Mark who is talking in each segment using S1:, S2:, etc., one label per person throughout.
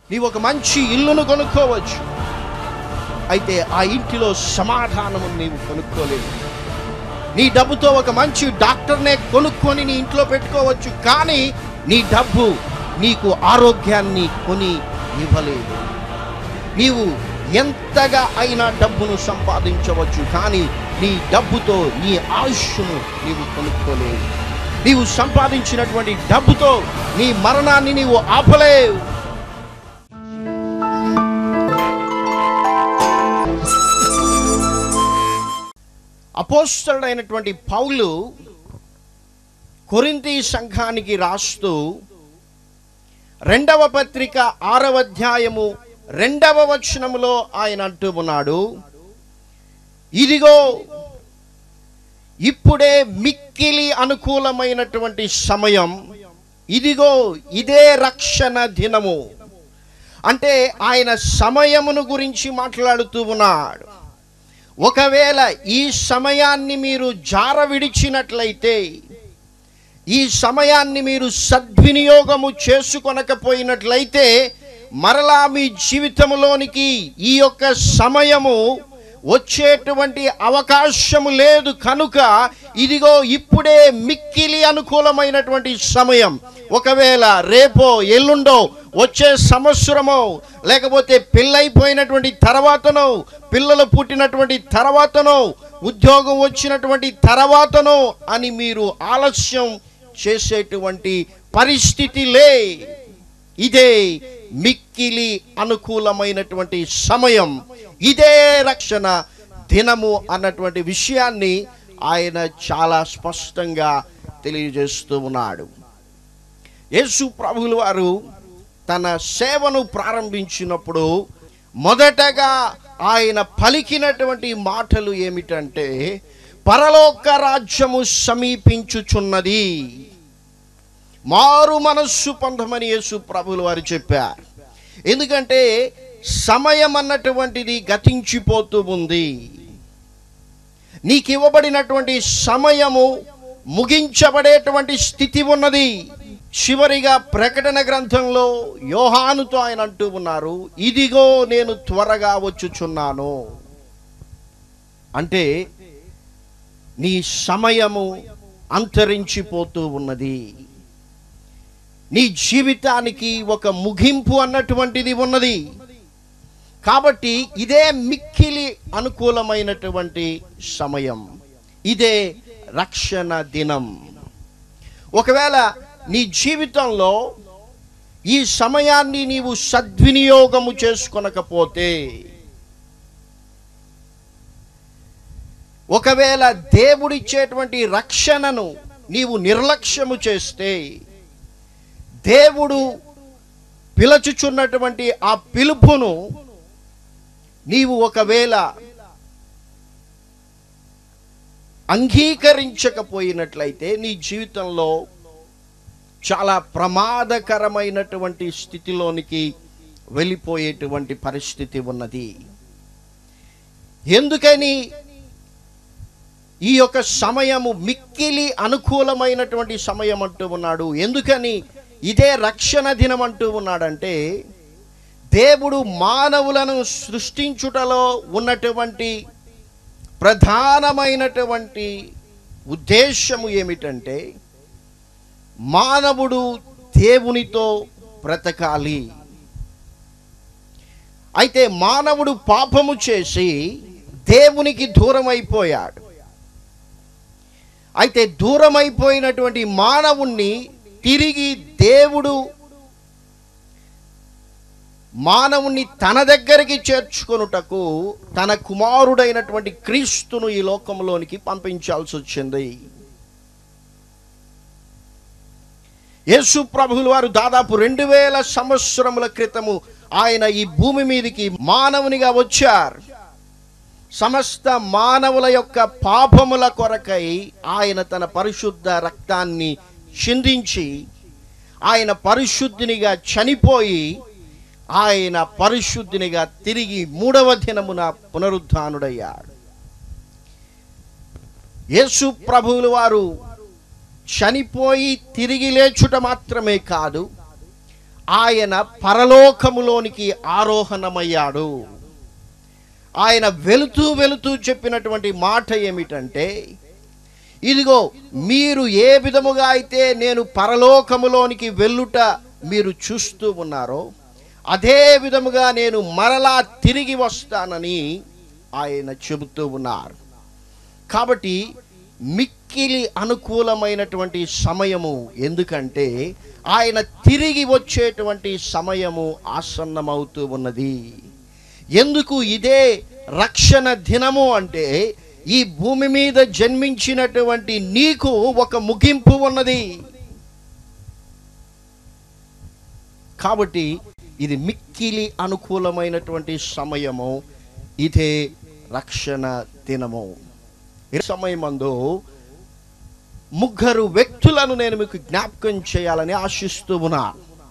S1: నీవు ఒక మంచి ఇల్లును కొనుక్కోవచ్చు అయితే ఆ ఇంటిలో సమాధానము నీవు కొనుక్కోలేవు నీ డబ్బుతో ఒక మంచి డాక్టర్నే కొనుక్కొని నీ ఇంట్లో పెట్టుకోవచ్చు కానీ నీ డబ్బు నీకు ఆరోగ్యాన్ని కొని ఇవ్వలేదు నీవు ఎంతగా అయినా డబ్బును సంపాదించవచ్చు కానీ నీ డబ్బుతో నీ ఆయుష్ను నీవు కొనుక్కోలేవు నీవు సంపాదించినటువంటి డబ్బుతో నీ మరణాన్ని నీవు ఆపలేవు అపోస్తలుడైనటువంటి పౌలు కొరింథీ సంఘానికి రాస్తూ రెండవ పత్రిక ఆరవ అధ్యాయము రెండవ వచనములో ఆయన అంటూ ఉన్నాడు ఇదిగో ఇప్పుడే మిక్కిలి అనుకూలమైనటువంటి సమయం ఇదిగో ఇదే రక్షణ దినము అంటే ఆయన సమయమును గురించి మాట్లాడుతూ ఉన్నాడు ఒకవేళ ఈ సమయాన్ని మీరు జార విడిచినట్లయితే ఈ సమయాన్ని మీరు సద్వినియోగము చేసుకొనకపోయినట్లయితే మరలా మీ జీవితంలోనికి ఈ యొక్క సమయము వచ్చేటువంటి అవకాశము లేదు కనుక ఇదిగో ఇప్పుడే మిక్కిలి అనుకూలమైనటువంటి సమయం ఒకవేళ రేపో ఎల్లుండో వచ్చే సంవత్సరమో లేకపోతే పెళ్ళైపోయినటువంటి తర్వాతనో పిల్లలు పుట్టినటువంటి తర్వాతనో ఉద్యోగం వచ్చినటువంటి తర్వాతనో అని మీరు ఆలస్యం చేసేటువంటి పరిస్థితి లే ఇదే మిక్కిలి అనుకూలమైనటువంటి సమయం ఇదే రక్షణ దినము అన్నటువంటి విషయాన్ని ఆయన చాలా స్పష్టంగా తెలియజేస్తూ ఉన్నాడు యేసు ప్రభువుల వారు తన సేవను ప్రారంభించినప్పుడు మొదటగా ఆయన పలికినటువంటి మాటలు ఏమిటంటే పరలోక రాజ్యము సమీపించుచున్నది మారు మనస్సు పొందమని యేసు ప్రభువుల వారు చెప్పారు ఎందుకంటే సమయం అన్నటువంటిది గతించిపోతూ ఉంది నీకు ఇవ్వబడినటువంటి సమయము ముగించబడేటువంటి స్థితి ఉన్నది చివరిగా ప్రకటన గ్రంథంలో యోహానుతో ఆయన అంటూ ఉన్నారు ఇదిగో నేను త్వరగా వచ్చుచున్నాను అంటే నీ సమయము అంతరించిపోతూ ఉన్నది నీ జీవితానికి ఒక ముగింపు అన్నటువంటిది ఉన్నది కాబట్టి ఇదే మిక్కిలి అనుకూలమైనటువంటి సమయం ఇదే రక్షణ దినం ఒకవేళ నీ జీవితంలో ఈ సమయాన్ని నీవు సద్వినియోగము చేసుకొనకపోతే ఒకవేళ దేవుడిచ్చేటువంటి రక్షణను నీవు నిర్లక్ష్యము చేస్తే దేవుడు పిలచుచున్నటువంటి ఆ పిలుపును నీవు ఒకవేళ అంగీకరించకపోయినట్లయితే నీ జీవితంలో చాలా ప్రమాదకరమైనటువంటి స్థితిలోనికి వెళ్ళిపోయేటువంటి పరిస్థితి ఉన్నది ఎందుకని ఈ యొక్క సమయము మిక్కిలి అనుకూలమైనటువంటి సమయం అంటూ ఉన్నాడు ఎందుకని ఇదే రక్షణ దినం అంటూ ఉన్నాడంటే దేవుడు మానవులను సృష్టించుటలో ఉన్నటువంటి ప్రధానమైనటువంటి ఉద్దేశము ఏమిటంటే మానవుడు దేవునితో బ్రతకాలి అయితే మానవుడు పాపము చేసి దేవునికి దూరం అయిపోయాడు అయితే దూరమైపోయినటువంటి మానవుణ్ణి తిరిగి దేవుడు మానవుణ్ణి తన దగ్గరికి చేర్చుకొనుటకు తన కుమారుడైనటువంటి క్రీస్తును ఈ లోకంలోనికి పంపించాల్సి వచ్చింది యేసు ప్రభువుల వారు దాదాపు రెండు వేల సంవత్సరముల క్రితము ఆయన ఈ భూమి మీదకి మానవునిగా వచ్చారు సమస్త మానవుల యొక్క పాపముల కొరకై ఆయన తన పరిశుద్ధ రక్తాన్ని చిందించి ఆయన పరిశుద్ధినిగా చనిపోయి ఆయన పరిశుద్ధినిగా తిరిగి మూడవ దినమున పునరుద్ధానుడయ్యాడు యేసు ప్రభువుల వారు చనిపోయి తిరిగి లేచుట మాత్రమే కాదు ఆయన పరలోకములోనికి ఆరోహణమయ్యాడు ఆయన వెళుతూ వెళుతూ చెప్పినటువంటి మాట ఏమిటంటే ఇదిగో మీరు ఏ విధముగా అయితే నేను పరలోకములోనికి వెళ్ళుట మీరు చూస్తూ ఉన్నారో అదే విధముగా నేను మరలా తిరిగి వస్తానని ఆయన చెబుతూ ఉన్నారు కాబట్టి మిక్కిలి అనుకూలమైనటువంటి సమయము ఎందుకంటే ఆయన తిరిగి వచ్చేటువంటి సమయము ఆసన్నమవుతూ ఉన్నది ఎందుకు ఇదే రక్షణ దినము అంటే ఈ భూమి మీద జన్మించినటువంటి నీకు ఒక ముగింపు ఉన్నది కాబట్టి ఇది మిక్కిలి అనుకూలమైనటువంటి సమయము ఇదే రక్షణ దినము ఈ సమయమందు ముగ్గురు వ్యక్తులను నేను మీకు జ్ఞాపకం చేయాలని ఆశిస్తూ ఉన్నా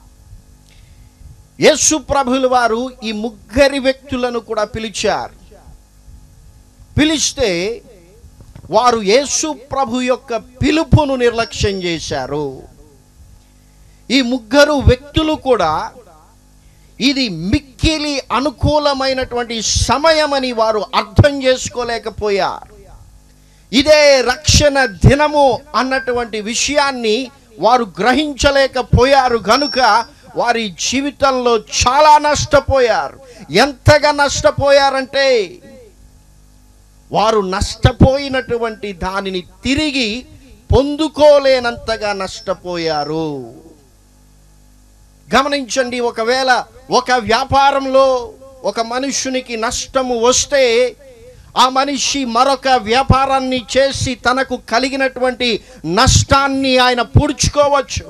S1: యేసు ప్రభుల వారు ఈ ముగ్గురి వ్యక్తులను కూడా పిలిచారు పిలిస్తే వారు యేసు ప్రభు యొక్క పిలుపును నిర్లక్ష్యం చేశారు ఈ ముగ్గురు వ్యక్తులు కూడా ఇది మిక్కిలి అనుకూలమైనటువంటి సమయమని వారు అర్థం చేసుకోలేకపోయారు ఇదే రక్షణ దినము అన్నటువంటి విషయాన్ని వారు గ్రహించలేకపోయారు గనుక వారి జీవితంలో చాలా నష్టపోయారు ఎంతగా నష్టపోయారంటే వారు నష్టపోయినటువంటి దానిని తిరిగి పొందుకోలేనంతగా నష్టపోయారు గమనించండి ఒకవేళ ఒక వ్యాపారంలో ఒక మనుషునికి నష్టము వస్తే ఆ మనిషి మరొక వ్యాపారాన్ని చేసి తనకు కలిగినటువంటి నష్టాన్ని ఆయన పూడ్చుకోవచ్చు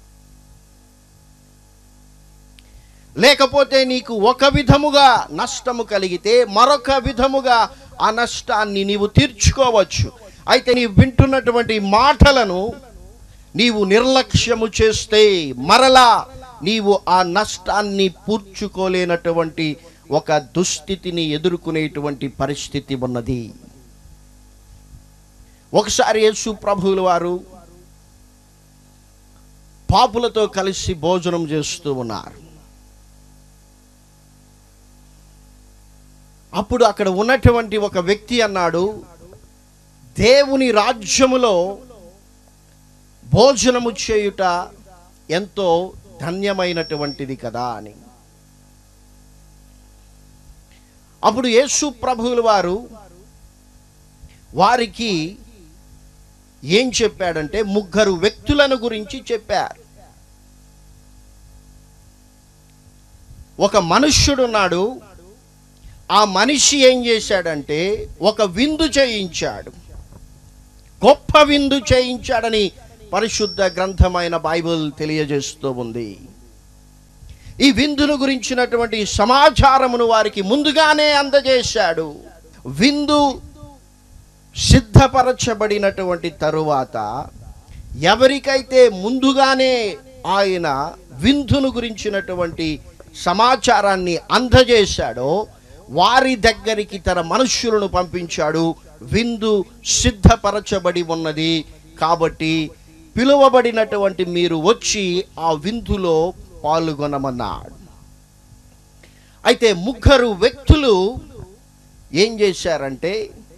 S1: లేకపోతే నీకు ఒక విధముగా నష్టము కలిగితే మరొక విధముగా ఆ నష్టాన్ని నీవు తీర్చుకోవచ్చు అయితే నీవు వింటున్నటువంటి మాటలను నీవు నిర్లక్ష్యము చేస్తే మరలా నీవు ఆ నష్టాన్ని పూడ్చుకోలేనటువంటి ఒక దుస్థితిని ఎదుర్కొనేటువంటి పరిస్థితి ఉన్నది ఒకసారి యేసు ప్రభువుల వారు పాపులతో కలిసి భోజనం చేస్తూ ఉన్నారు అప్పుడు అక్కడ ఉన్నటువంటి ఒక వ్యక్తి అన్నాడు దేవుని రాజ్యములో భోజనము చేయుట ఎంతో ధన్యమైనటువంటిది కదా అని అప్పుడు యేసు ప్రభువుల వారు వారికి ఏం చెప్పాడంటే ముగ్గురు వ్యక్తులను గురించి చెప్పారు ఒక మనుష్యుడున్నాడు ఆ మనిషి ఏం చేశాడంటే ఒక విందు చేయించాడు గొప్ప విందు చేయించాడని పరిశుద్ధ గ్రంథమైన బైబిల్ తెలియజేస్తూ ఉంది ఈ విందును గురించినటువంటి సమాచారమును వారికి ముందుగానే అందజేశాడు విందు సిద్ధపరచబడినటువంటి తరువాత ఎవరికైతే ముందుగానే ఆయన విందును గురించినటువంటి సమాచారాన్ని అందజేశాడో వారి దగ్గరికి తన మనుష్యులను పంపించాడు విందు సిద్ధపరచబడి ఉన్నది కాబట్టి పిలువబడినటువంటి మీరు వచ్చి ఆ విందులో పాల్గొనమన్నాడు అయితే ముగ్గురు వ్యక్తులు ఏం చేశారంటే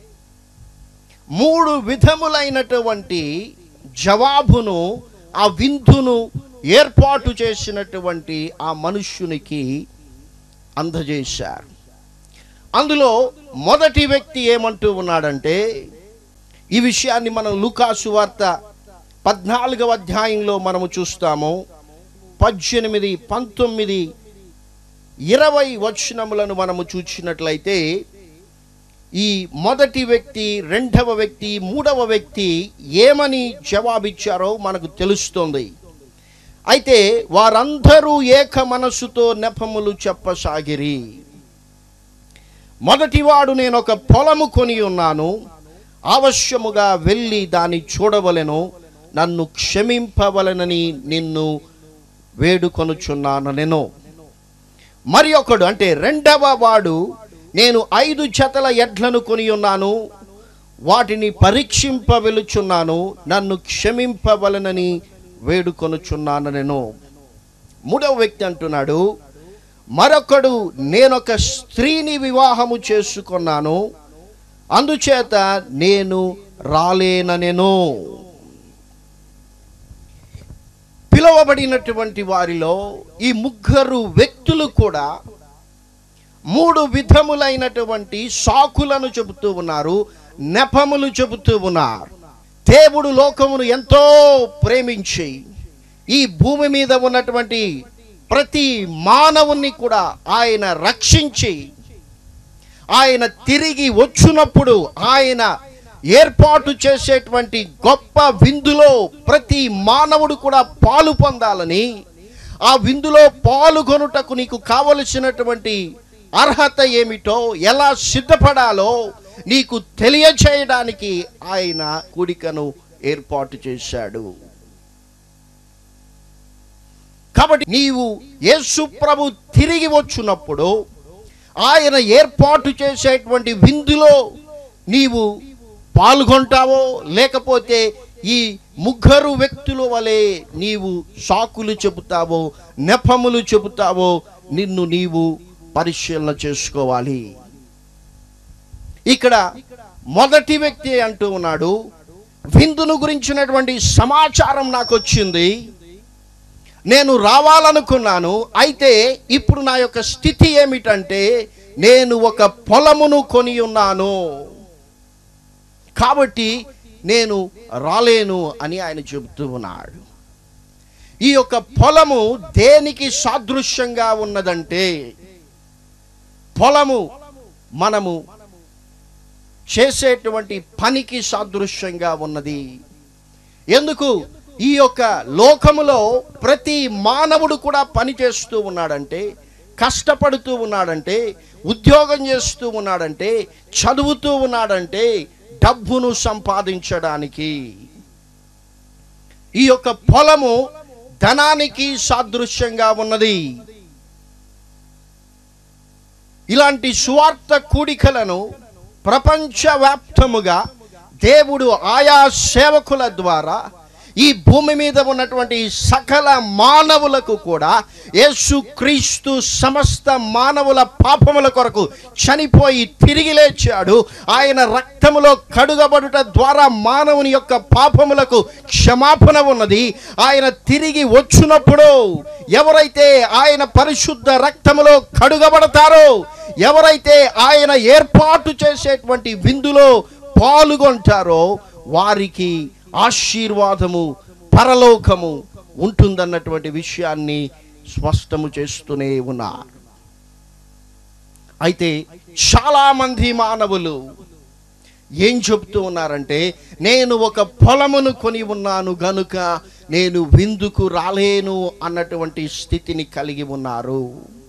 S1: మూడు విధములైనటువంటి జవాబును ఆ విందును ఏర్పాటు చేసినటువంటి ఆ మనుష్యునికి అందజేశారు అందులో మొదటి వ్యక్తి ఏమంటూ ఉన్నాడంటే ఈ విషయాన్ని మనం లూకాసు వార్త పద్నాలుగవ అధ్యాయంలో మనము చూస్తాము పద్దెనిమిది పంతొమ్మిది ఇరవై వచనములను మనము చూసినట్లయితే ఈ మొదటి వ్యక్తి రెండవ వ్యక్తి మూడవ వ్యక్తి ఏమని జవాబిచ్చారో మనకు తెలుస్తుంది అయితే వారందరూ ఏక మనస్సుతో నెపములు చెప్పసాగిరి మొదటివాడు నేను ఒక పొలము కొని ఉన్నాను అవశ్యముగా వెళ్ళి దాన్ని చూడవలెను నన్ను క్షమింపవలనని నిన్ను వేడుకొనుచున్నాను నేను మరి ఒకడు అంటే రెండవ వాడు నేను ఐదు జతల ఎడ్లను కొని ఉన్నాను వాటిని పరీక్షింపవెలుచున్నాను నన్ను క్షమింపవలనని వేడుకొనుచున్నాను నేను మూడవ వ్యక్తి అంటున్నాడు మరొకడు నేనొక స్త్రీని వివాహము చేసుకున్నాను అందుచేత నేను రాలేననెను పిలువబడినటువంటి వారిలో ఈ ముగ్గురు వ్యక్తులు కూడా మూడు విధములైనటువంటి సాకులను చెబుతూ ఉన్నారు నెపములు చెబుతూ ఉన్నారు దేవుడు లోకమును ఎంతో ప్రేమించి ఈ భూమి మీద ఉన్నటువంటి ప్రతి మానవుని కూడా ఆయన రక్షించి ఆయన తిరిగి వచ్చినప్పుడు ఆయన ఏర్పాటు చేసేటువంటి గొప్ప విందులో ప్రతి మానవుడు కూడా పాలు పొందాలని ఆ విందులో పాల్గొనుటకు నీకు కావలసినటువంటి అర్హత ఏమిటో ఎలా సిద్ధపడాలో నీకు తెలియచేయడానికి ఆయన కూడికను ఏర్పాటు చేశాడు కాబట్టి నీవు యేసు ప్రభు తిరిగి వచ్చినప్పుడు ఆయన ఏర్పాటు చేసేటువంటి విందులో నీవు పాల్గొంటావో లేకపోతే ఈ ముగ్గురు వ్యక్తుల వలె నీవు సాకులు చెబుతావో నెపములు చెబుతావో నిన్ను నీవు పరిశీలన చేసుకోవాలి ఇక్కడ మొదటి వ్యక్తి అంటూ ఉన్నాడు విందును గురించినటువంటి సమాచారం నాకు వచ్చింది నేను రావాలనుకున్నాను అయితే ఇప్పుడు నా యొక్క స్థితి ఏమిటంటే నేను ఒక పొలమును కొని ఉన్నాను కాబట్టి నేను రాలేను అని ఆయన చెబుతూ ఉన్నాడు ఈ యొక్క పొలము దేనికి సాదృశ్యంగా ఉన్నదంటే పొలము మనము చేసేటువంటి పనికి సాదృశ్యంగా ఉన్నది ఎందుకు ఈ యొక్క లోకములో ప్రతి మానవుడు కూడా పని చేస్తూ ఉన్నాడంటే కష్టపడుతూ ఉన్నాడంటే ఉద్యోగం చేస్తూ ఉన్నాడంటే చదువుతూ ఉన్నాడంటే డబ్బును సంపాదించడానికి ఈ యొక్క పొలము ధనానికి సాదృశ్యంగా ఉన్నది ఇలాంటి సువార్త కూడికలను ప్రపంచవ్యాప్తముగా దేవుడు ఆయా సేవకుల ద్వారా ఈ భూమి మీద ఉన్నటువంటి సకల మానవులకు కూడా యేసు క్రీస్తు సమస్త మానవుల పాపముల కొరకు చనిపోయి తిరిగి లేచాడు ఆయన రక్తములో కడుగబడుట ద్వారా మానవుని యొక్క పాపములకు క్షమాపణ ఉన్నది ఆయన తిరిగి వచ్చినప్పుడు ఎవరైతే ఆయన పరిశుద్ధ రక్తములో కడుగబడతారో ఎవరైతే ఆయన ఏర్పాటు చేసేటువంటి విందులో పాల్గొంటారో వారికి ఆశీర్వాదము పరలోకము ఉంటుందన్నటువంటి విషయాన్ని స్పష్టము చేస్తూనే ఉన్నారు అయితే చాలామంది మానవులు ఏం చెప్తూ ఉన్నారంటే నేను ఒక పొలమును కొని ఉన్నాను గనుక నేను విందుకు రాలేను అన్నటువంటి స్థితిని కలిగి ఉన్నారు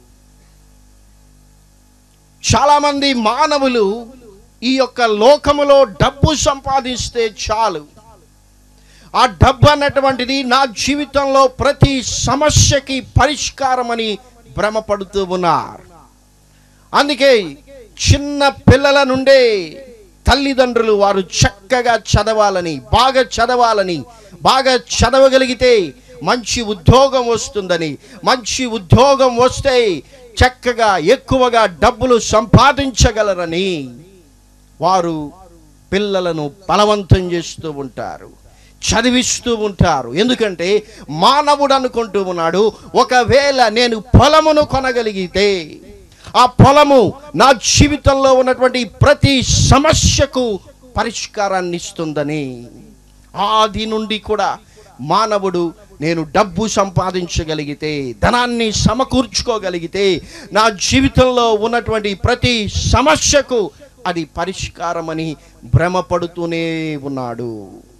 S1: చాలామంది మానవులు ఈ యొక్క లోకములో డబ్బు సంపాదిస్తే చాలు ఆ డబ్బు అన్నటువంటిది నా జీవితంలో ప్రతి సమస్యకి పరిష్కారమని భ్రమపడుతూ ఉన్నారు అందుకే చిన్న పిల్లల నుండే తల్లిదండ్రులు వారు చక్కగా చదవాలని బాగా చదవాలని బాగా చదవగలిగితే మంచి ఉద్యోగం వస్తుందని మంచి ఉద్యోగం వస్తే చక్కగా ఎక్కువగా డబ్బులు సంపాదించగలరని వారు పిల్లలను బలవంతం చేస్తూ ఉంటారు చదివిస్తూ ఉంటారు ఎందుకంటే మానవుడు అనుకుంటూ ఉన్నాడు ఒకవేళ నేను పొలమును కొనగలిగితే ఆ పొలము నా జీవితంలో ఉన్నటువంటి ప్రతి సమస్యకు పరిష్కారాన్ని ఇస్తుందని ఆది నుండి కూడా మానవుడు నేను డబ్బు సంపాదించగలిగితే ధనాన్ని సమకూర్చుకోగలిగితే నా జీవితంలో ఉన్నటువంటి ప్రతి సమస్యకు అది పరిష్కారమని భ్రమపడుతూనే ఉన్నాడు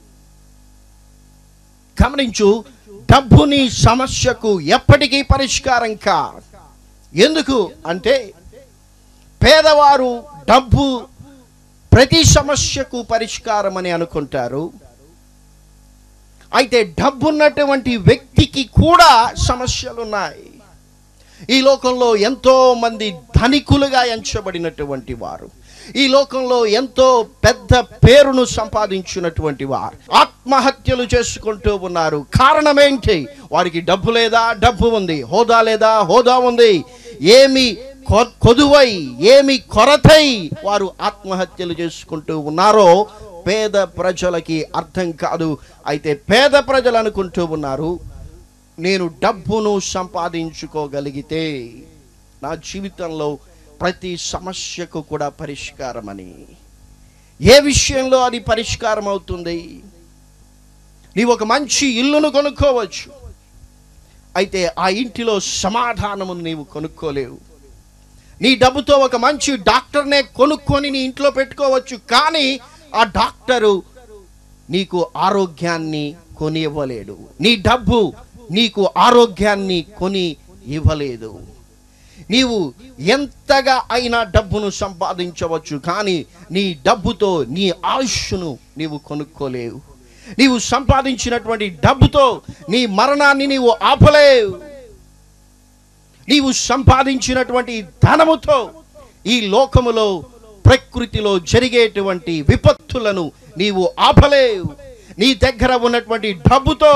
S1: గమనించు డబ్బుని సమస్యకు ఎప్పటికీ పరిష్కారం కా ఎందుకు అంటే పేదవారు డబ్బు ప్రతి సమస్యకు పరిష్కారం అని అనుకుంటారు అయితే డబ్బున్నటువంటి వ్యక్తికి కూడా సమస్యలు ఉన్నాయి ఈ లోకంలో ఎంతో మంది ధనికులుగా ఎంచబడినటువంటి వారు ఈ లోకంలో ఎంతో పెద్ద పేరును సంపాదించినటువంటి వారు ఆత్మ ఆత్మహత్యలు చేసుకుంటూ ఉన్నారు కారణం ఏంటి వారికి డబ్బు లేదా డబ్బు ఉంది హోదా లేదా హోదా ఉంది ఏమి కొ- కొదువై ఏమి కొరతై వారు ఆత్మహత్యలు చేసుకుంటూ ఉన్నారో పేద ప్రజలకి అర్థం కాదు అయితే పేద ప్రజలు అనుకుంటూ ఉన్నారు నేను డబ్బును సంపాదించుకోగలిగితే నా జీవితంలో ప్రతి సమస్యకు కూడా పరిష్కారమని ఏ విషయంలో అది పరిష్కారం అవుతుంది నీవు ఒక మంచి ఇల్లును కొనుక్కోవచ్చు అయితే ఆ ఇంటిలో సమాధానము నీవు కొనుక్కోలేవు నీ డబ్బుతో ఒక మంచి డాక్టర్నే కొనుక్కొని నీ ఇంట్లో పెట్టుకోవచ్చు కానీ ఆ డాక్టరు నీకు ఆరోగ్యాన్ని కొని ఇవ్వలేడు నీ డబ్బు నీకు ఆరోగ్యాన్ని కొని ఇవ్వలేదు నీవు ఎంతగా అయినా డబ్బును సంపాదించవచ్చు కానీ నీ డబ్బుతో నీ ఆయుష్ను నీవు కొనుక్కోలేవు నీవు సంపాదించినటువంటి డబ్బుతో నీ మరణాన్ని నీవు ఆపలేవు నీవు సంపాదించినటువంటి ధనముతో ఈ లోకములో ప్రకృతిలో జరిగేటువంటి విపత్తులను నీవు ఆపలేవు నీ దగ్గర ఉన్నటువంటి డబ్బుతో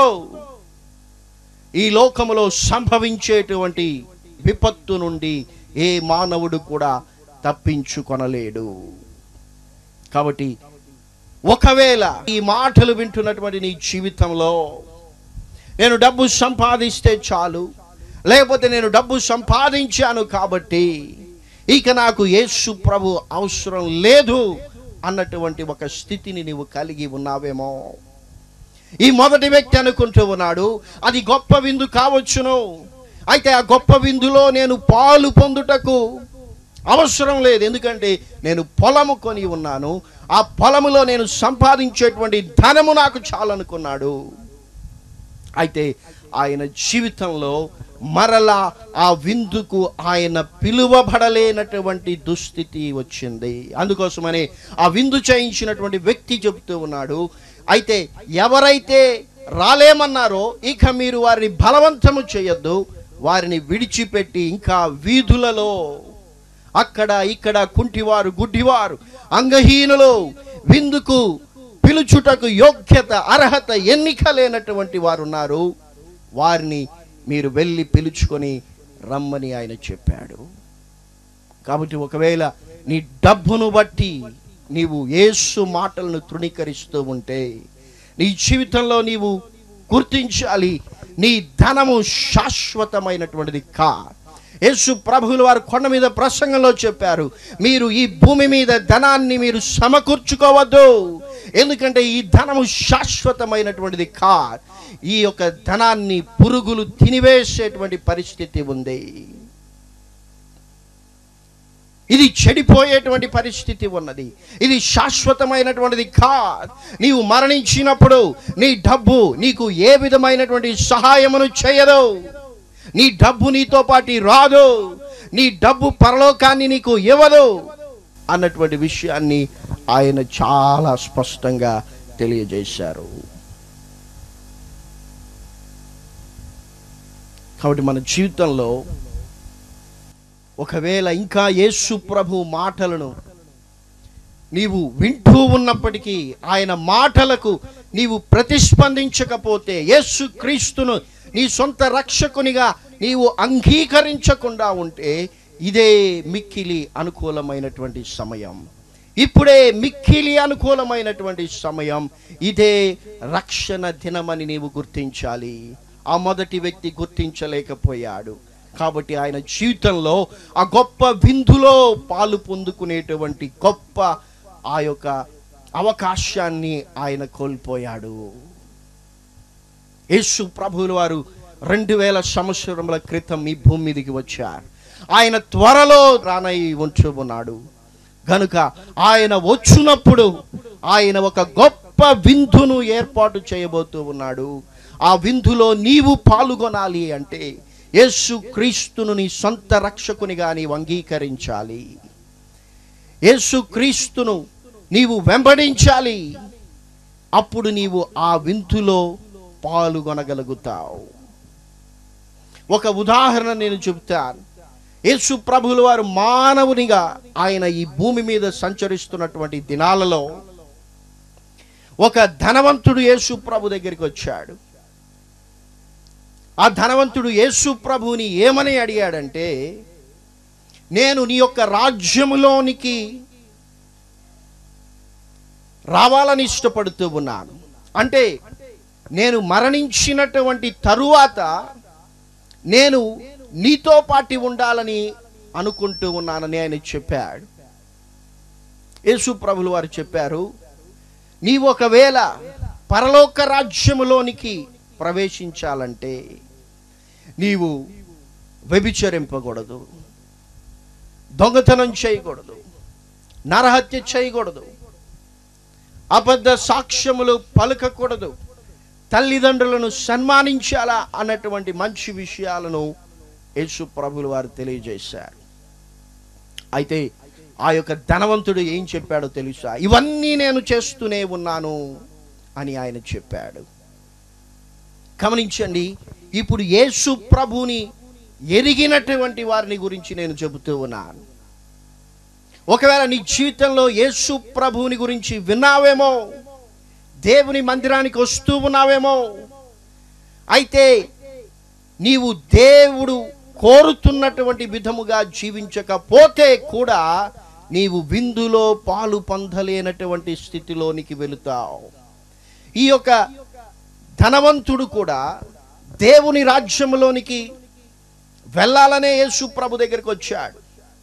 S1: ఈ లోకములో సంభవించేటువంటి విపత్తు నుండి ఏ మానవుడు కూడా తప్పించుకొనలేడు కాబట్టి ఒకవేళ ఈ మాటలు వింటున్నటువంటి నీ జీవితంలో నేను డబ్బు సంపాదిస్తే చాలు లేకపోతే నేను డబ్బు సంపాదించాను కాబట్టి ఇక నాకు యేసు ప్రభు అవసరం లేదు అన్నటువంటి ఒక స్థితిని నీవు కలిగి ఉన్నావేమో ఈ మొదటి వ్యక్తి అనుకుంటూ ఉన్నాడు అది గొప్ప విందు కావచ్చును అయితే ఆ గొప్ప విందులో నేను పాలు పొందుటకు అవసరం లేదు ఎందుకంటే నేను పొలము కొని ఉన్నాను ఆ పొలములో నేను సంపాదించేటువంటి ధనము నాకు చాలనుకున్నాడు అయితే ఆయన జీవితంలో మరలా ఆ విందుకు ఆయన పిలువబడలేనటువంటి దుస్థితి వచ్చింది అందుకోసమని ఆ విందు చేయించినటువంటి వ్యక్తి చెబుతూ ఉన్నాడు అయితే ఎవరైతే రాలేమన్నారో ఇక మీరు వారిని బలవంతము చేయొద్దు వారిని విడిచిపెట్టి ఇంకా వీధులలో అక్కడ ఇక్కడ కుంటివారు గుడ్డివారు అంగహీనులు విందుకు పిలుచుటకు యోగ్యత అర్హత ఎన్నిక లేనటువంటి వారు ఉన్నారు వారిని మీరు వెళ్ళి పిలుచుకొని రమ్మని ఆయన చెప్పాడు కాబట్టి ఒకవేళ నీ డబ్బును బట్టి నీవు యేసు మాటలను తృణీకరిస్తూ ఉంటే నీ జీవితంలో నీవు గుర్తించాలి నీ ధనము శాశ్వతమైనటువంటిది కా యేసు ప్రభువులు వారు కొండ మీద ప్రసంగంలో చెప్పారు మీరు ఈ భూమి మీద ధనాన్ని మీరు సమకూర్చుకోవద్దు ఎందుకంటే ఈ ధనము శాశ్వతమైనటువంటిది కా ఈ యొక్క ధనాన్ని పురుగులు తినివేసేటువంటి పరిస్థితి ఉంది ఇది చెడిపోయేటువంటి పరిస్థితి ఉన్నది ఇది శాశ్వతమైనటువంటిది కాదు నీవు మరణించినప్పుడు నీ డబ్బు నీకు ఏ విధమైనటువంటి సహాయమును చేయదు నీ డబ్బు నీతో పాటు రాదు నీ డబ్బు పరలోకాన్ని నీకు ఇవ్వదు అన్నటువంటి విషయాన్ని ఆయన చాలా స్పష్టంగా తెలియజేశారు కాబట్టి మన జీవితంలో ఒకవేళ ఇంకా యేసు ప్రభు మాటలను నీవు వింటూ ఉన్నప్పటికీ ఆయన మాటలకు నీవు ప్రతిస్పందించకపోతే యేసు క్రీస్తును నీ సొంత రక్షకునిగా నీవు అంగీకరించకుండా ఉంటే ఇదే మిక్కిలి అనుకూలమైనటువంటి సమయం ఇప్పుడే మిక్కిలి అనుకూలమైనటువంటి సమయం ఇదే రక్షణ దినమని నీవు గుర్తించాలి ఆ మొదటి వ్యక్తి గుర్తించలేకపోయాడు కాబట్టి ఆయన జీవితంలో ఆ గొప్ప విందులో పాలు పొందుకునేటువంటి గొప్ప ఆ యొక్క అవకాశాన్ని ఆయన కోల్పోయాడు యేసు ప్రభువుల వారు రెండు వేల సంవత్సరముల క్రితం ఈ భూమి మీదకి వచ్చారు ఆయన త్వరలో రానై ఉంచు ఉన్నాడు గనుక ఆయన వచ్చినప్పుడు ఆయన ఒక గొప్ప విందును ఏర్పాటు చేయబోతూ ఉన్నాడు ఆ విందులో నీవు పాల్గొనాలి అంటే యేసు క్రీస్తును నీ సొంత రక్షకునిగా నీవు అంగీకరించాలి యేసు క్రీస్తును నీవు వెంబడించాలి అప్పుడు నీవు ఆ విందులో పాల్గొనగలుగుతావు ఒక ఉదాహరణ నేను చెబుతాను యేసు ప్రభువుల వారు మానవునిగా ఆయన ఈ భూమి మీద సంచరిస్తున్నటువంటి దినాలలో ఒక ధనవంతుడు యేసు ప్రభు దగ్గరికి వచ్చాడు ఆ ధనవంతుడు యేసు ప్రభుని ఏమని అడిగాడంటే నేను నీ యొక్క రాజ్యములోనికి రావాలని ఇష్టపడుతూ ఉన్నాను అంటే నేను మరణించినటువంటి తరువాత నేను నీతో పాటి ఉండాలని అనుకుంటూ ఉన్నానని ఆయన చెప్పాడు యేసు ప్రభులు వారు చెప్పారు నీవు ఒకవేళ పరలోక రాజ్యములోనికి ప్రవేశించాలంటే నీవు వ్యభిచరింపకూడదు దొంగతనం చేయకూడదు నరహత్య చేయకూడదు అబద్ధ సాక్ష్యములు పలకకూడదు తల్లిదండ్రులను సన్మానించాలా అన్నటువంటి మంచి విషయాలను యేసు ప్రభులు వారు తెలియజేశారు అయితే ఆ యొక్క ధనవంతుడు ఏం చెప్పాడో తెలుసా ఇవన్నీ నేను చేస్తూనే ఉన్నాను అని ఆయన చెప్పాడు గమనించండి ఇప్పుడు యేసు ప్రభుని ఎరిగినటువంటి వారిని గురించి నేను చెబుతూ ఉన్నాను ఒకవేళ నీ జీవితంలో యేసు ప్రభువుని గురించి విన్నావేమో దేవుని మందిరానికి వస్తూ ఉన్నావేమో అయితే నీవు దేవుడు కోరుతున్నటువంటి విధముగా జీవించకపోతే కూడా నీవు విందులో పాలు పొందలేనటువంటి స్థితిలోనికి వెళుతావు ఈ యొక్క ధనవంతుడు కూడా దేవుని రాజ్యములోనికి వెళ్ళాలనే యేసు ప్రభు దగ్గరికి వచ్చాడు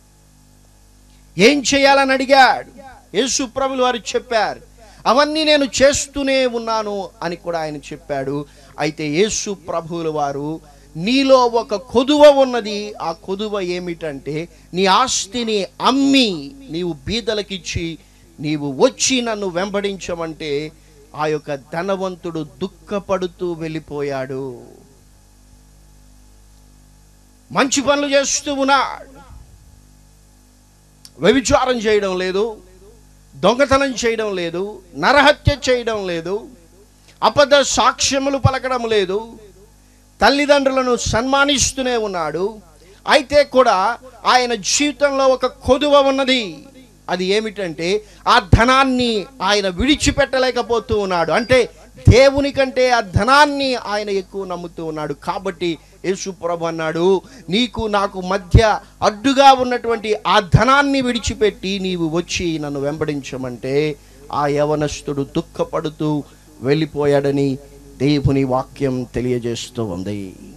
S1: ఏం చేయాలని అడిగాడు యేసు ప్రభులు వారు చెప్పారు అవన్నీ నేను చేస్తూనే ఉన్నాను అని కూడా ఆయన చెప్పాడు అయితే యేసు ప్రభువుల వారు నీలో ఒక కొదువ ఉన్నది ఆ కొదువ ఏమిటంటే నీ ఆస్తిని అమ్మి నీవు బీదలకిచ్చి నీవు వచ్చి నన్ను వెంబడించమంటే ఆ యొక్క ధనవంతుడు దుఃఖపడుతూ వెళ్ళిపోయాడు మంచి పనులు చేస్తూ ఉన్నాడు వ్యభిచారం చేయడం లేదు దొంగతనం చేయడం లేదు నరహత్య చేయడం లేదు అబద్ధ సాక్ష్యములు పలకడం లేదు తల్లిదండ్రులను సన్మానిస్తూనే ఉన్నాడు అయితే కూడా ఆయన జీవితంలో ఒక కొదువ ఉన్నది అది ఏమిటంటే ఆ ధనాన్ని ఆయన విడిచిపెట్టలేకపోతూ ఉన్నాడు అంటే దేవుని కంటే ఆ ధనాన్ని ఆయన ఎక్కువ నమ్ముతూ ఉన్నాడు కాబట్టి యేసు ప్రభు అన్నాడు నీకు నాకు మధ్య అడ్డుగా ఉన్నటువంటి ఆ ధనాన్ని విడిచిపెట్టి నీవు వచ్చి నన్ను వెంబడించమంటే ఆ యవనస్తుడు దుఃఖపడుతూ వెళ్ళిపోయాడని దేవుని వాక్యం తెలియజేస్తూ ఉంది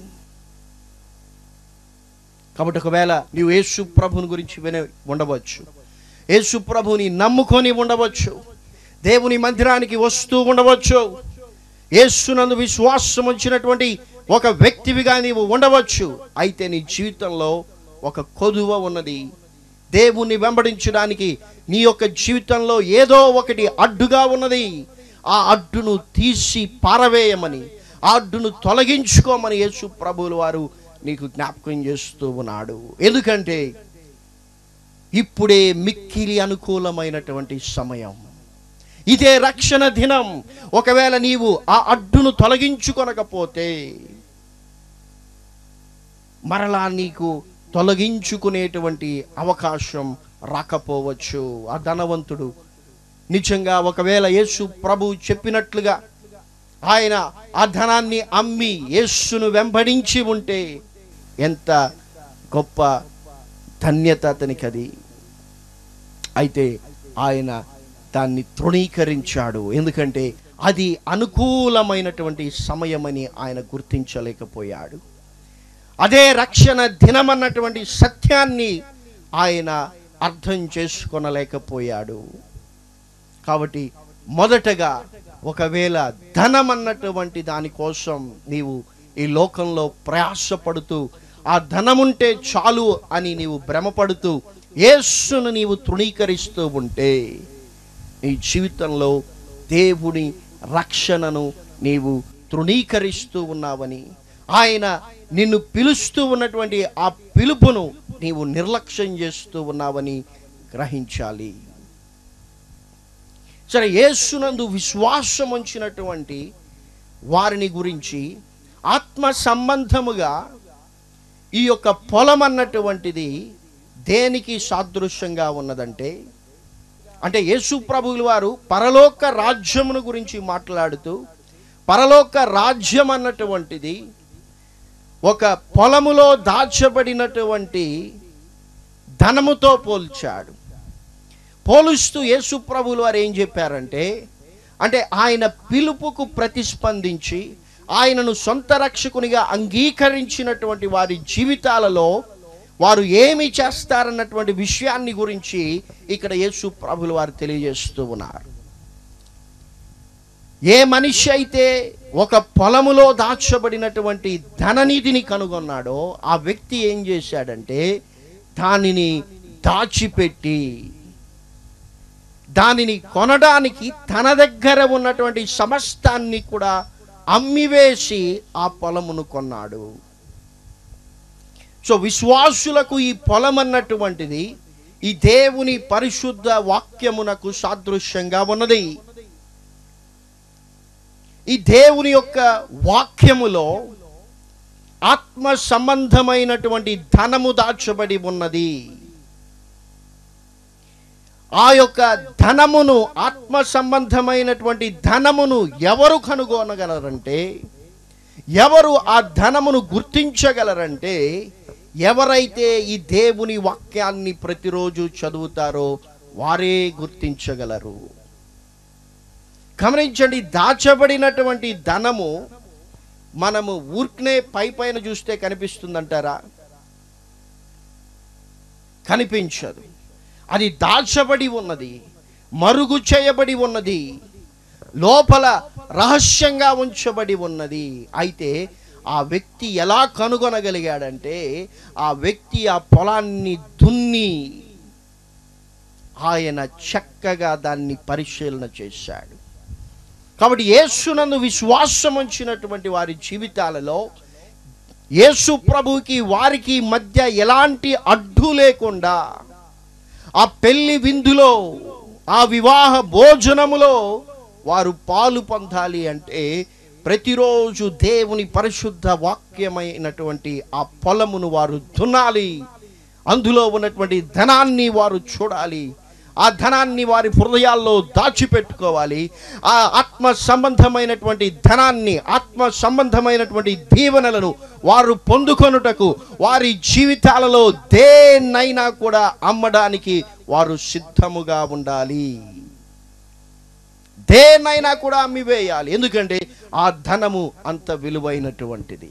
S1: కాబట్టి ఒకవేళ నీవు యేసు ప్రభుని గురించి విని ఉండవచ్చు యేసు ప్రభుని నమ్ముకొని ఉండవచ్చు దేవుని మందిరానికి వస్తూ ఉండవచ్చు యేసునందు విశ్వాసం వచ్చినటువంటి ఒక వ్యక్తివిగా నీవు ఉండవచ్చు అయితే నీ జీవితంలో ఒక కొదువ ఉన్నది దేవుణ్ణి వెంబడించడానికి నీ యొక్క జీవితంలో ఏదో ఒకటి అడ్డుగా ఉన్నది ఆ అడ్డును తీసి పారవేయమని ఆ అడ్డును తొలగించుకోమని యేసు ప్రభువుల వారు నీకు జ్ఞాపకం చేస్తూ ఉన్నాడు ఎందుకంటే ఇప్పుడే మిక్కిలి అనుకూలమైనటువంటి సమయం ఇదే రక్షణ దినం ఒకవేళ నీవు ఆ అడ్డును తొలగించుకొనకపోతే మరలా నీకు తొలగించుకునేటువంటి అవకాశం రాకపోవచ్చు ఆ ధనవంతుడు నిజంగా ఒకవేళ యేసు ప్రభు చెప్పినట్లుగా ఆయన ఆ ధనాన్ని అమ్మి యేస్సును వెంబడించి ఉంటే ఎంత గొప్ప ధన్యత అతనికి అది అయితే ఆయన దాన్ని తృణీకరించాడు ఎందుకంటే అది అనుకూలమైనటువంటి సమయమని ఆయన గుర్తించలేకపోయాడు అదే రక్షణ దినమన్నటువంటి సత్యాన్ని ఆయన అర్థం చేసుకొనలేకపోయాడు కాబట్టి మొదటగా ఒకవేళ ధనం అన్నటువంటి దానికోసం నీవు ఈ లోకంలో ప్రయాసపడుతూ ఆ ధనముంటే చాలు అని నీవు భ్రమపడుతూ యేస్సును నీవు తృణీకరిస్తూ ఉంటే నీ జీవితంలో దేవుని రక్షణను నీవు తృణీకరిస్తూ ఉన్నావని ఆయన నిన్ను పిలుస్తూ ఉన్నటువంటి ఆ పిలుపును నీవు నిర్లక్ష్యం చేస్తూ ఉన్నావని గ్రహించాలి సరే యేసునందు విశ్వాసం ఉంచినటువంటి వారిని గురించి ఆత్మ సంబంధముగా ఈ యొక్క పొలం అన్నటువంటిది దేనికి సాదృశ్యంగా ఉన్నదంటే అంటే యేసు ప్రభువుల వారు పరలోక రాజ్యమును గురించి మాట్లాడుతూ పరలోక రాజ్యం అన్నటువంటిది ఒక పొలములో దాచబడినటువంటి ధనముతో పోల్చాడు పోలుస్తూ యేసు ప్రభువులు వారు ఏం చెప్పారంటే అంటే ఆయన పిలుపుకు ప్రతిస్పందించి ఆయనను సొంత రక్షకునిగా అంగీకరించినటువంటి వారి జీవితాలలో వారు ఏమి చేస్తారన్నటువంటి విషయాన్ని గురించి ఇక్కడ యేసు ప్రభులు వారు తెలియజేస్తూ ఉన్నారు ఏ మనిషి అయితే ఒక పొలములో దాచబడినటువంటి ధననిధిని కనుగొన్నాడో ఆ వ్యక్తి ఏం చేశాడంటే దానిని దాచిపెట్టి దానిని కొనడానికి తన దగ్గర ఉన్నటువంటి సమస్తాన్ని కూడా అమ్మివేసి ఆ పొలమును కొన్నాడు సో విశ్వాసులకు ఈ పొలం అన్నటువంటిది ఈ దేవుని పరిశుద్ధ వాక్యమునకు సాదృశ్యంగా ఉన్నది ఈ దేవుని యొక్క వాక్యములో ఆత్మ సంబంధమైనటువంటి ధనము దాచబడి ఉన్నది ఆ యొక్క ధనమును ఆత్మ సంబంధమైనటువంటి ధనమును ఎవరు కనుగొనగలరంటే ఎవరు ఆ ధనమును గుర్తించగలరంటే ఎవరైతే ఈ దేవుని వాక్యాన్ని ప్రతిరోజు చదువుతారో వారే గుర్తించగలరు గమనించండి దాచబడినటువంటి ధనము మనము ఊరికనే పై పైన చూస్తే కనిపిస్తుందంటారా కనిపించదు అది దాచబడి ఉన్నది మరుగు చేయబడి ఉన్నది లోపల రహస్యంగా ఉంచబడి ఉన్నది అయితే ఆ వ్యక్తి ఎలా కనుగొనగలిగాడంటే ఆ వ్యక్తి ఆ పొలాన్ని దున్ని ఆయన చక్కగా దాన్ని పరిశీలన చేశాడు కాబట్టి యేసునందు విశ్వాసం ఉంచినటువంటి వారి జీవితాలలో యేసు ప్రభువుకి వారికి మధ్య ఎలాంటి అడ్డు లేకుండా ఆ పెళ్లి విందులో ఆ వివాహ భోజనములో వారు పాలు పొందాలి అంటే ప్రతిరోజు దేవుని పరిశుద్ధ వాక్యమైనటువంటి ఆ పొలమును వారు దున్నాలి అందులో ఉన్నటువంటి ధనాన్ని వారు చూడాలి ఆ ధనాన్ని వారి హృదయాల్లో దాచిపెట్టుకోవాలి ఆ ఆత్మ సంబంధమైనటువంటి ధనాన్ని ఆత్మ సంబంధమైనటువంటి దీవెనలను వారు పొందుకొనుటకు వారి జీవితాలలో దేన్నైనా కూడా అమ్మడానికి వారు సిద్ధముగా ఉండాలి దేన్నైనా కూడా అమ్మివేయాలి ఎందుకంటే ఆ ధనము అంత విలువైనటువంటిది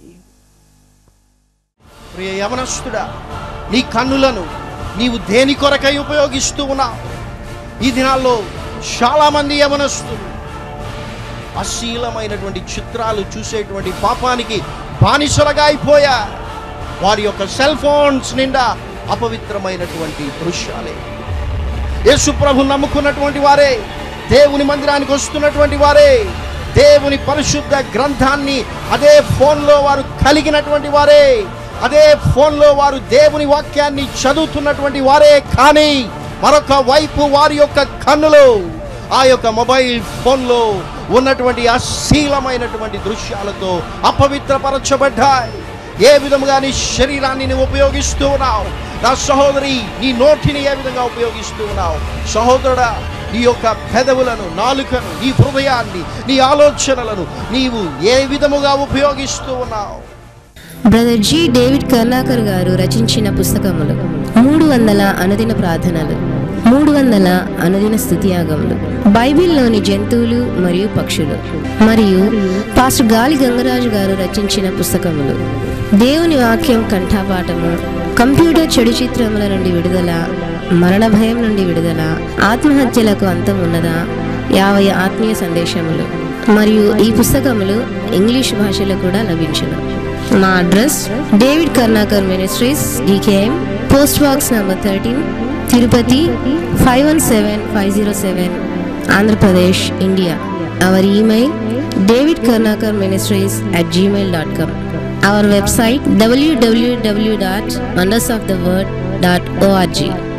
S1: ప్రియ యవనస్తుడా నీ కన్నులను నీవు దేని కొరకై ఉపయోగిస్తూ ఉన్నావు ఈ దినాల్లో చాలామంది యవనస్తులు అశ్లీలమైనటువంటి చిత్రాలు చూసేటువంటి పాపానికి బానిసలుగా అయిపోయా వారి యొక్క సెల్ ఫోన్స్ నిండా అపవిత్రమైనటువంటి దృశ్యాలే యేసు ప్రభు నమ్ముకున్నటువంటి వారే దేవుని మందిరానికి వస్తున్నటువంటి వారే దేవుని పరిశుద్ధ గ్రంథాన్ని అదే ఫోన్లో వారు కలిగినటువంటి వారే అదే ఫోన్లో వారు దేవుని వాక్యాన్ని చదువుతున్నటువంటి వారే కానీ మరొక వైపు వారి యొక్క కన్నులు ఆ యొక్క మొబైల్ ఫోన్లో ఉన్నటువంటి అశ్లీలమైనటువంటి దృశ్యాలతో అపవిత్రపరచబడ్డాయి ఏ విధముగా నీ శరీరాన్ని నువ్వు ఉపయోగిస్తూ ఉన్నావు నా సహోదరి నీ నోటిని ఏ విధంగా ఉపయోగిస్తూ ఉన్నావు సహోదరుడా నీ యొక్క పెదవులను నాలుకను నీ హృదయాన్ని నీ ఆలోచనలను నీవు ఏ విధముగా ఉపయోగిస్తూ ఉన్నావు
S2: బ్రదర్ జి డేవిడ్ కర్ణాకర్ గారు రచించిన పుస్తకములు మూడు వందల అనుదిన ప్రార్థనలు మూడు వందల అనుదిన స్థుతియాగములు బైబిల్లోని జంతువులు మరియు పక్షులు మరియు పాస్టర్ గాలి గంగరాజు గారు రచించిన పుస్తకములు దేవుని వాక్యం కంఠాపాఠము కంప్యూటర్ చెడు చిత్రముల నుండి విడుదల మరణ భయం నుండి విడుదల ఆత్మహత్యలకు అంతం ఉన్నదా యాభై ఆత్మీయ సందేశములు మరియు ఈ పుస్తకములు ఇంగ్లీష్ భాషలో కూడా లభించును మా address David Karnakar ministries DKM post box number thirteen Tirupati five one seven five zero seven Andhra Pradesh India our email David Karnakar ministries at Gmail dot com our website WWW dot wonders of the world dot ORG